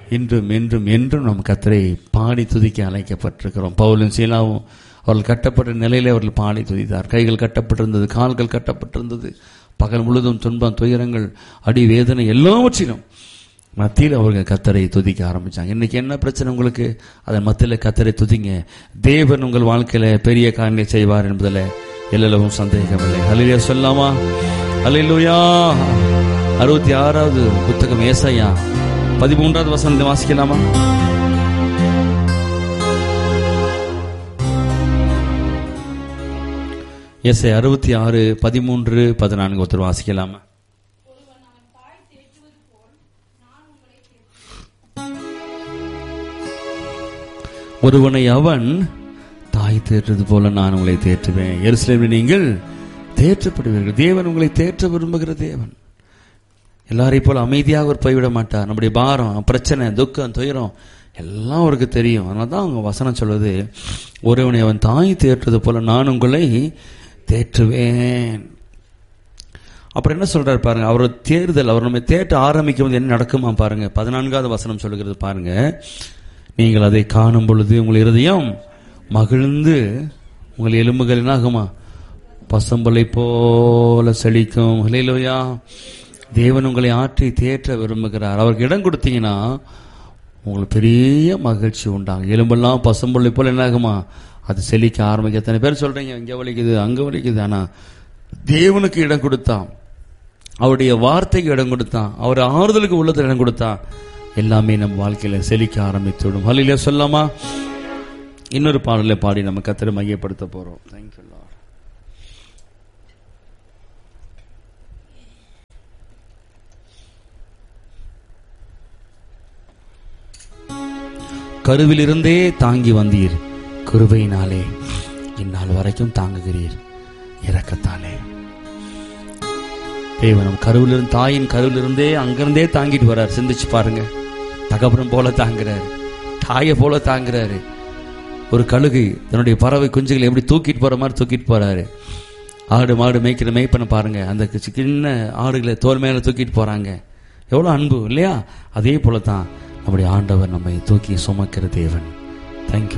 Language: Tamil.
இன்றும் என்றும் என்றும் நம் கத்தரை பாடி துதிக்க அழைக்கப்பட்டிருக்கிறோம் பவுலும் சீலாவும் அவர்கள் கட்டப்பட்ட நிலையிலே அவர்கள் பாடி துதித்தார் கைகள் கட்டப்பட்டிருந்தது கால்கள் கட்டப்பட்டிருந்தது பகல் முழுதும் துன்பம் துயரங்கள் அடி வேதனை எல்லாவற்றிலும் மத்தியில் அவர்கள் கத்தரை துதிக்க ஆரம்பிச்சாங்க இன்னைக்கு என்ன பிரச்சனை உங்களுக்கு அதன் மத்தியில் கத்தரை துதிங்க தேவன் உங்கள் வாழ்க்கையில பெரிய காரியங்களை செய்வார் என்பதில் எல்லளவும் சந்தேகமில்லை ஹலிலியா சொல்லாமா ஹலிலுயா அறுபத்தி ஆறாவது புத்தகம் ஏசாயா பதிமூன்றாவது வசனத்தை வாசிக்கலாமா எஸ் அறுபத்தி ஆறு பதிமூன்று பதினான்கு ஒருத்தர் வாசிக்கலாமா ஒருவனை அவன் தாய் தேற்றுவது போல நான் உங்களை தேற்றுவேன் எருசலேமில் நீங்கள் தேற்றப்படுவீர்கள் தேவன் உங்களை தேற்ற விரும்புகிற தேவன் எல்லாரையும் போல அமைதியாக அவர் போய்விட மாட்டார் நம்முடைய பாரம் பிரச்சனை துக்கம் துயரம் எல்லாம் அவருக்கு தெரியும் அதனால தான் அவங்க வசனம் சொல்வது ஒருவனை அவன் தாய் தேற்றுவது போல நான் உங்களை தேற்றுவேன் அப்புறம் என்ன சொல்றாரு பாருங்க அவர் தேர்தல் அவர் நம்ம தேற்ற ஆரம்பிக்கும் போது என்ன நடக்குமா பாருங்க பதினான்காவது வசனம் சொல்லுகிறது பாருங்க நீங்கள் அதை காணும் பொழுது உங்கள் இருதயம் மகிழ்ந்து உங்கள் எலும்புகள் என்னாகுமா பசம்பலை போல செழிக்கும் ஹலேலோயா தேவன் உங்களை ஆற்றி தேற்ற விரும்புகிறார் அவருக்கு இடம் கொடுத்தீங்கன்னா உங்களுக்கு பெரிய மகிழ்ச்சி உண்டாகும் எலும்பெல்லாம் பசும்புள்ளை போல என்னாகுமா அது செழிக்க ஆரம்பிக்க எத்தனை பேர் சொல்றீங்க இங்க வலிக்குது அங்க வலிக்குது ஆனா தேவனுக்கு இடம் கொடுத்தான் அவருடைய வார்த்தைக்கு இடம் கொடுத்தான் அவர் ஆறுதலுக்கு உள்ளத்தில் இடம் கொடுத்தான் எல்லாமே நம்ம வாழ்க்கையில செழிக்க ஆரம்பித்துவிடும் ஹலில சொல்லாமா இன்னொரு பாடலை பாடி நம்ம கத்திர மையப்படுத்த போறோம் தேங்க்யூ கருவிலிருந்தே தாங்கி வந்தீர் கிருபையினாலே இந்நாள் வரைக்கும் தாங்குகிறீர் இறக்கத்தாலே தேவனம் கருவிலிருந்து தாயின் கருவிலிருந்தே அங்கிருந்தே தாங்கிட்டு வர்றார் சிந்திச்சு பாருங்க தகப்பனம் போல தாங்குறாரு தாயை போல தாங்குறாரு ஒரு கழுகு தன்னுடைய பறவை குஞ்சுகளை எப்படி தூக்கிட்டு போற மாதிரி தூக்கிட்டு போறாரு ஆடு மாடு மேய்க்கிற மேய்ப்பனை பாருங்க அந்த சின்ன ஆடுகளை தோல் மேல தூக்கிட்டு போறாங்க எவ்வளவு அன்பு இல்லையா அதே போல தான் நம்முடைய ஆண்டவர் நம்மை தூக்கி சுமக்கிற தேவன் தேங்க்யூ